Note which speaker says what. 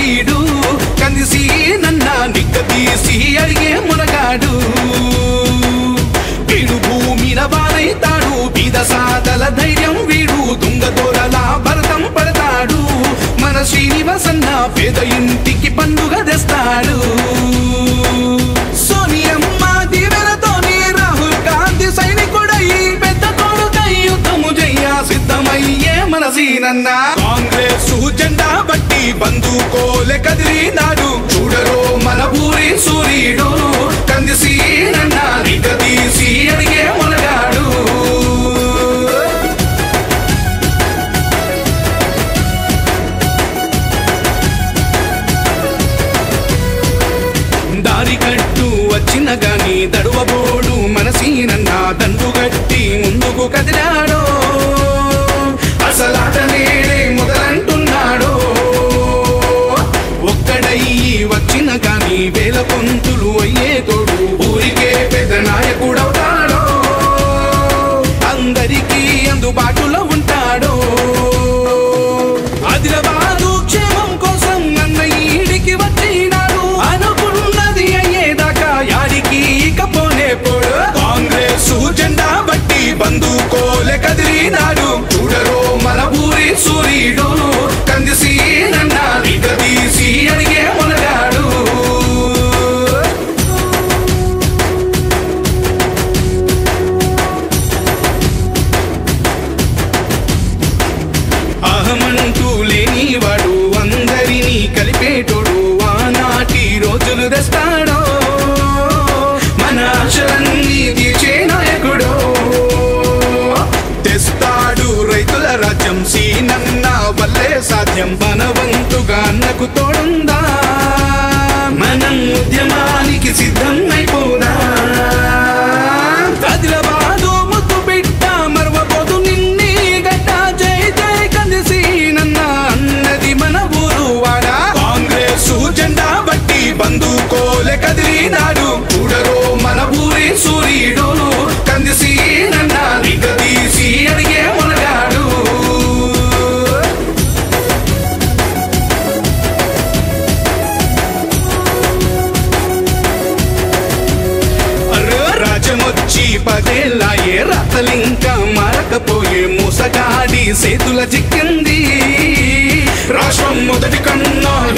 Speaker 1: సూరీడు కందిసి నన్న నిక్కదీసి అడిగే మునగాడు వీడు భూమిన వారైతాడు బీద సాదల ధైర్యం వీడు దుంగ దొరల భరతం పడతాడు మన శ్రీనివాసన్న పేద ఇంటికి పండుగ తెస్తాడు సోనియమ్మ దీవెనతోని రాహుల్ గాంధీ సైనికుడై పెద్ద తోడుకై యుద్ధము చెయ్య సిద్ధమయ్యే మన సీనన్న కాంగ్రెస్ జెండా బట్టి బంధుకోలే కదిలినాడు చూడరో మన ఊరి సూర్యుడు కంది సీనన్న నిగదీసి అడిగే మునగాడు దారి కట్టు వచ్చిన గాని దడువబోడు మనసీనన్న దండు గట్టి ముందుకు కదిలాడో అసలాట నేడే మొదలంటున్నాడో ఒక్కడయ్యి వచ్చిన గాని వేల పొంతులు అయ్యే తోడు ఊరికే పెద్ద నాయకుడవుతాడో అందరికీ అందుబాటులో ఉంటాడో ఆదిలాబాదు క్షేమం కోసం నన్న ఈడికి వచ్చినాడు అనుకున్నది అయ్యేదాకా యాడికి ఇక పోనే పోడు కాంగ్రెస్ జెండా బట్టి బంధుకోలే కదిలినాడు చూడరో మన ఊరి సూర్యుడు కందిసి నన్న నిగదీసి అడిగే మునగాడు అహమంటూ లేనివాడు అందరినీ కలిపేటోడు ఆనాటి రోజులు తెస్తాడో మన ఆశలన్నీ తీర్చే నాయకుడో తెస్తాడు రైతుల రాజ్యం సీనన్న వల్లే సాధ్యం మన వంతుగా అన్నకు తోడుందా మనం ఉద్యమానికి సిద్ధం అయిపోదా ఆదిలాబాదు ముద్దు బిడ్డ మరవబోదు నిన్ని గడ్డ జై జై కందిసి నన్న అన్నది మన ఊరు వాడా కాంగ్రెస్ జెండా బట్టి బంధుకోలే కదిలినాడు చూడరో మన ఊరి సూర్యుడు కందిసి నన్న నిగదీసి అడిగే మునగాడు అర్రో రాజమొచ్చి పదేళ్ళాయే రాతలింకా మారకపోయే మూసగాడి సేతుల చిక్కింది రాష్ట్రం మొదటి కన్నా